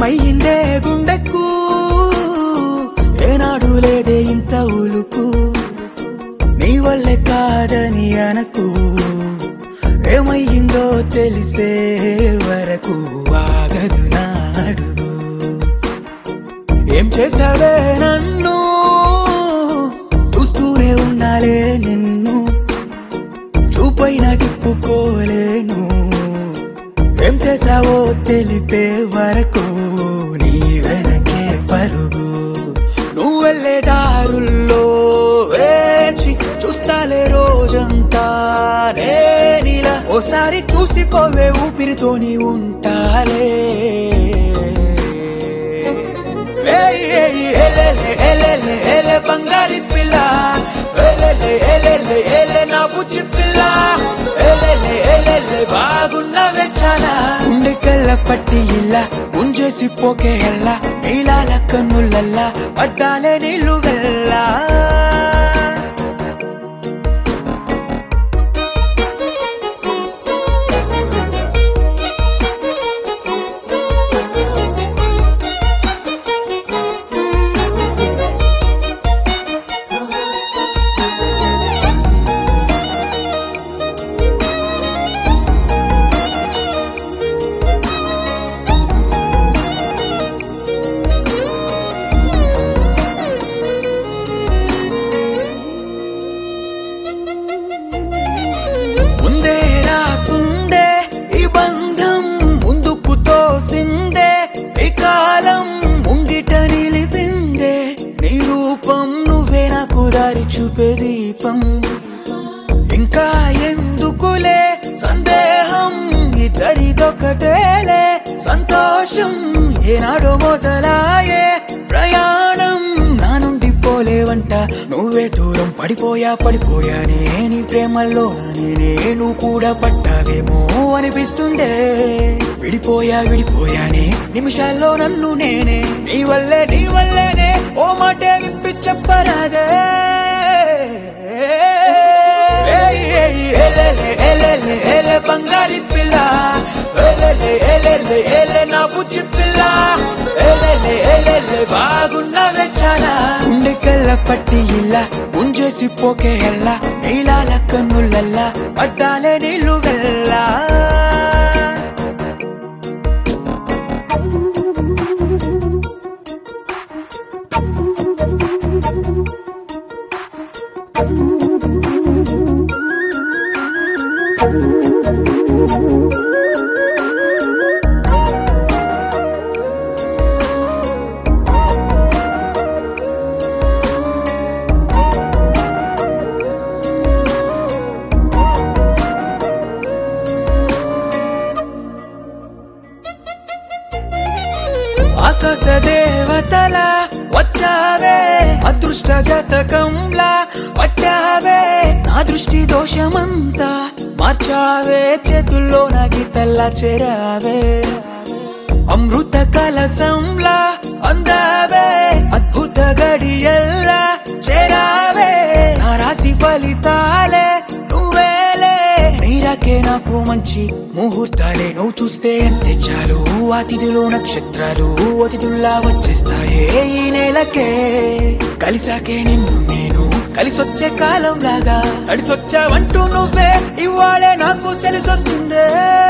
ఏమయ్యిందే గుండెకు ఏనాడు లేదే ఇంత ఉలుకు నీ వల్లే కాదని అనకు ఏమయ్యిందో తెలిసే వరకు ఆగదు నాడుగు ఏం చేసావే నన్ను చూస్తూనే ఉండాలే నిన్ను చూపైన తిప్పుకోలేను ఏం చేసావో తెలిపే వరకు నీ వెనకే పరుగు నువ్వు వెళ్ళే దారుల్లో వేచి చూస్తాలే రోజంతా నేనిలా ఓసారి చూసిపోవే ఊపిరితోని ఉంటాలే ఏయ్ ఏయ్ ఎలెలే ఎలెలే ఎలె బంగారి పిల్ల ఎలెలే ఎలెలే ఎలె నా బుచ్చి పిల్ల ఎలెలే ఎలెలే బాగున్నవే చాలా గుండెకెళ్ళ పట్టి ఇలా గుంజేసి పోకే ఎల్లా నీలాల కన్నులల్లా పట్టాలే నీళ్ళు వెళ్ళా ముందే రాసుందే ఈ బంధం ముందుకు తోసిందే ఈ కాలం ముంగిట నిలిపిందే నీ రూపం నువ్వే నాకు దారి చూపే దీపం ఇంకా ఎందుకులే సందేహం ఇద్దరిదొకటేలే సంతోషం ఏనాడో మొదలాయే ప్రయాణం నా నుండి పోలేవంట నువ్వే దూరం పడిపోయా పడిపోయానే నీ ప్రేమల్లో నేను కూడా పట్టావేమో అనిపిస్తుండే విడిపోయా విడిపోయానే నిమిషాల్లో నన్ను నేనే నీ వల్లే నీ వల్లేనే ఓ మాటే విప్పి చెప్పరాదే ఏయ్ ఏయ్ ఎలెలే ఎలెలే ఎలె బంగారి పిల్ల ఎలెలే ఎలెలే ఎలె నా బుచ్చి పిల్ల ఎలెలే ఎలెలే బాగున్నవే చాలా గుండెకెళ్ళ పట్టి ఇలా గుంజేసి పోకే ఎల్లా నీలాల కన్నులల్లా పట్టాలే నీళ్ళు వెళ్ళా ఆకాశ దేవతల వచ్చావే అదృష్ట జతకంలా పట్టావే నా దృష్టి దోషమంతా మార్చావే చేతుల్లో నా గీతల్లా చేరావే అమృత కలసంలా అందావే అద్భుత గడియల్లా చేరావే నా రాశి ఫలితాలే నువ్వేలే నీరాకే నాకు మంచి ముహూర్తాలే నువ్వు చూస్తే అంతే చాలు అతిథిలో నక్షత్రాలు అతిథుల్లా వచ్చేస్తాయే ఈ నెలకే కలిసాకే నిన్ను నేను కలిసొచ్చే కాలం లాగా అడిసొచ్చావంటూ నువ్వే ఇవాళే నాకు తెలిసొచ్చిందే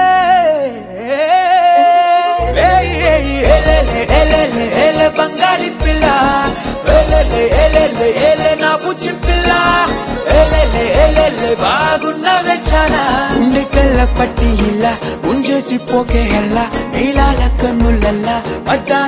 ఏయ్ ఏయ్ ఎలెలే ఎలెలే ఎలె బంగారి పిల్ల ఎలెలే ఎలెలే ఎలె నా బుచ్చి పిల్ల ఎలెలే ఎలెలే బాగున్నవే చాలా గుండెకెళ్ళ పట్టి ఇలా గుంజేసి పోకే ఎల్లా నీలాల కన్నులల్లా పట్టా